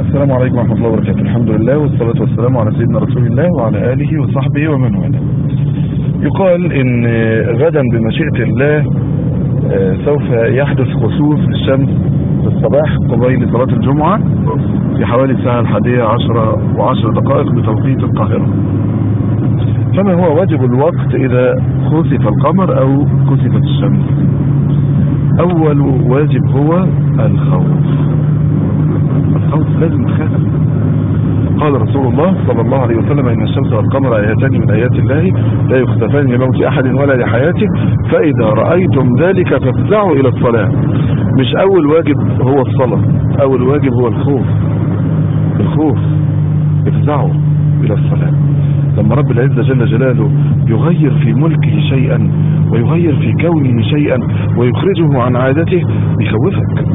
السلام عليكم ورحمة الله وبركاته الحمد لله والصلاة والسلام على سيدنا رسول الله وعلى آله وصحبه ومن والاه يقال ان غدا بمشيئة الله آه، سوف يحدث خسوف للشمس في الصباح قبيل صلاة الجمعة في حوالي الساعة الحادية عشرة وعشر دقائق بتوقيت القاهرة فما هو واجب الوقت إذا خسف القمر أو خسفت الشمس أول واجب هو الخوف الخوف لازم تخاف قال رسول الله صلى الله عليه وسلم إن الشمس والقمر آيتان من آيات الله لا يختفان لموت أحد ولا لحياته فإذا رأيتم ذلك فافزعوا إلى الصلاة مش أول واجب هو الصلاة أول واجب هو الخوف الخوف افزعوا إلى الصلاة لما رب العزة جل جلاله يغير في ملكه شيئا ويغير في كونه شيئا ويخرجه عن عادته يخوفك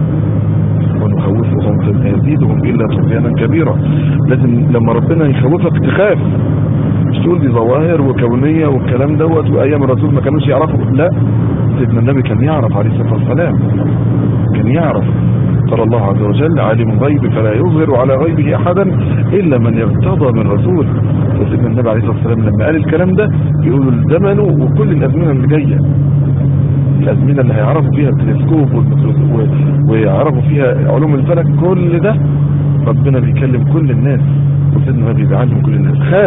ونخوفهم فما يزيدهم إلا طغيانا كبيرا لازم لما ربنا يخوفك تخاف مش تقول دي ظواهر وكونية والكلام دوت وأيام الرسول ما كانوش يعرفوا لا سيدنا النبي كان يعرف عليه الصلاة والسلام كان يعرف قال الله عز وجل عالم الغيب فلا يظهر على غيبه أحدا إلا من ارتضى من رسول وسيدنا النبي عليه الصلاة والسلام لما قال الكلام ده يقولوا الزمن وكل الأزمنة اللي جاية الأزمنة اللي هيعرفوا فيها التلسكوب والميكروسكوب و- ويعرفوا فيها علوم الفلك كل ده ربنا بيكلم كل الناس وسيدنا النبي بيعلم كل الناس خاف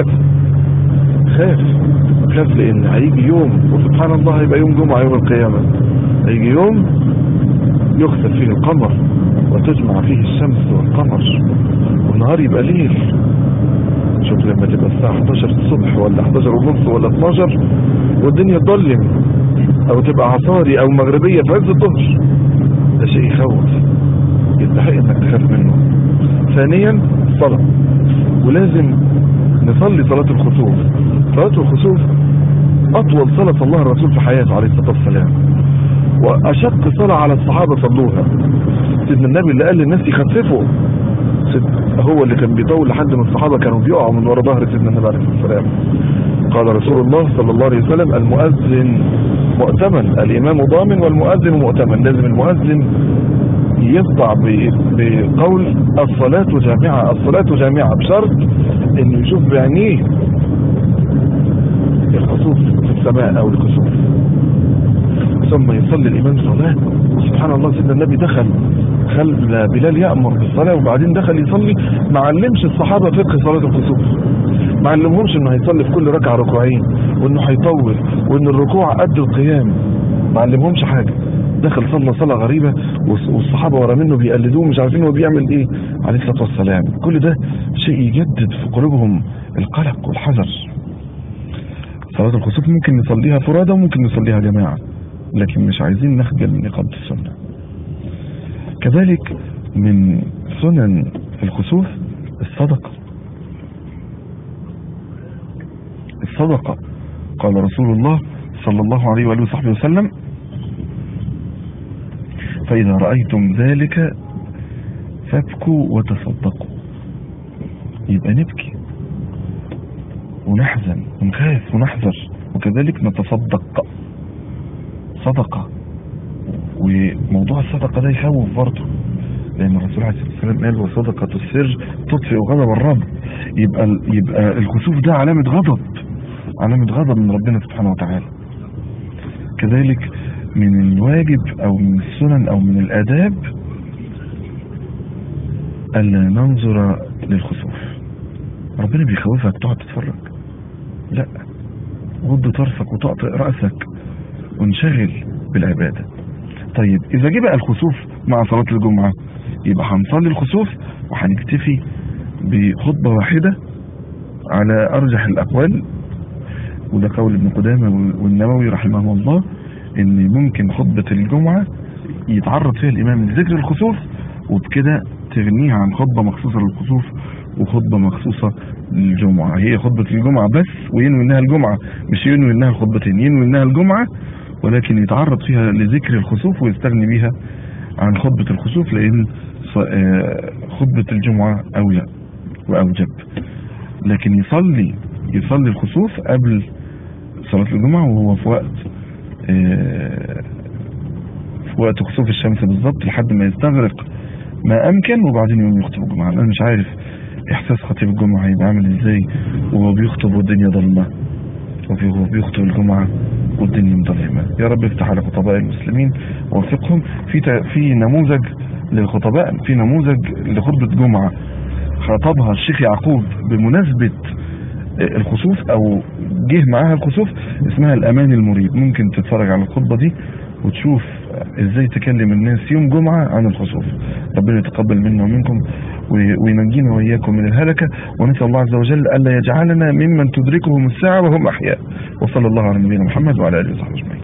خاف خاف لأن هيجي يوم وسبحان الله هيبقى يوم جمعة يوم القيامة هيجي يوم يخسف فيه القمر وتجمع فيه الشمس والقمر والنهار يبقى ليل شوف لما تبقى الساعة 11 الصبح ولا 11 ونص ولا 12 والدنيا تضلم او تبقى عصاري او مغربية في عز الظهر ده شيء يخوف يستحق انك تخاف منه ثانيا الصلاة ولازم نصلي صلاة الخسوف صلاة الخسوف اطول صلاة صلاها الرسول في حياته عليه الصلاة والسلام واشق صلاة على الصحابة صلوها سيدنا النبي اللي قال للناس يخففوا سيد- هو اللي كان بيطول لحد من الصحابة كانوا بيقعوا من ورا ظهر سيدنا النبي عليه الصلاة والسلام قال رسول الله صلى الله عليه وسلم المؤذن مؤتمن الإمام ضامن والمؤذن مؤتمن لازم المؤذن يطبع ب- بقول الصلاة جامعة الصلاة جامعة بشرط انه يشوف بعينيه الخسوف في السماء او الكسوف ثم يصلي الإمام صلاة وسبحان الله سيدنا النبي دخل خل بلال يأمر بالصلاة وبعدين دخل يصلي ما علمش الصحابة فقه صلاة الكسوف ما علمهمش انه هيصلي في كل ركعة ركوعين وانه هيطول وان الركوع قد القيام ما علمهمش حاجة دخل صلى صلاة غريبة والص- والصحابة ورا منه بيقلدوه مش عارفين هو بيعمل ايه عليه الصلاة والسلام كل ده شيء يجدد في قلوبهم القلق والحذر صلاة الخسوف ممكن نصليها فرادى وممكن نصليها جماعة لكن مش عايزين نخجل من إقامة السنة كذلك من سنن الخسوف الصدقة الصدقة قال رسول الله صلى الله عليه وآله وصحبه وسلم فإذا رأيتم ذلك فابكوا وتصدقوا يبقى نبكي ونحزن ونخاف ونحذر وكذلك نتصدق صدقة وموضوع الصدقة ده يخوف برضه لأن الرسول عليه الصلاة والسلام قال وصدقة السر تطفئ غضب الرب يبقى ال- يبقى الكسوف ده علامة غضب علامة غضب من ربنا سبحانه وتعالى كذلك من الواجب أو من السنن أو من الآداب ألا ننظر للخسوف ربنا بيخوفك تقعد تتفرج لا غض طرفك وطأطئ رأسك وانشغل بالعبادة طيب إذا جه بقى الخسوف مع صلاة الجمعة يبقى هنصلي الخسوف وهنكتفي بخطبة واحدة على أرجح الأقوال وده قول ابن قدامة والنووي رحمه الله إن ممكن خطبة الجمعة يتعرض فيها الإمام لذكر الخسوف وبكده تغنيها عن خطبة مخصوصة للخسوف وخطبة مخصوصة للجمعة هي خطبة الجمعة بس وينوي إنها الجمعة مش ينوي إنها الخطبتين ينوي إنها الجمعة ولكن يتعرض فيها لذكر الخسوف ويستغني بيها عن خطبة الخسوف لأن ص- آه، خطبة الجمعة أولى وأوجب لكن يصلي يصلي الخسوف قبل صلاة الجمعة وهو في وقت آه، في وقت خسوف الشمس بالظبط لحد ما يستغرق ما امكن وبعدين يوم يخطب الجمعه انا مش عارف احساس خطيب الجمعه هيبقى عامل ازاي وهو بيخطب والدنيا ضلمه وهو بيخطب الجمعه والدنيا مظلمه يا رب افتح على خطباء المسلمين ووفقهم في تا- في نموذج للخطباء في نموذج لخطبه جمعه خطبها الشيخ يعقوب بمناسبه الخسوف او جه معاها الخسوف اسمها الامان المريد ممكن تتفرج على الخطبه دي وتشوف ازاي تكلم الناس يوم جمعه عن الخسوف ربنا يتقبل منا ومنكم وي- وينجينا واياكم من الهلكه ونسال الله عز وجل الا يجعلنا ممن تدركهم الساعه وهم احياء وصلى الله على نبينا محمد وعلى اله وصحبه اجمعين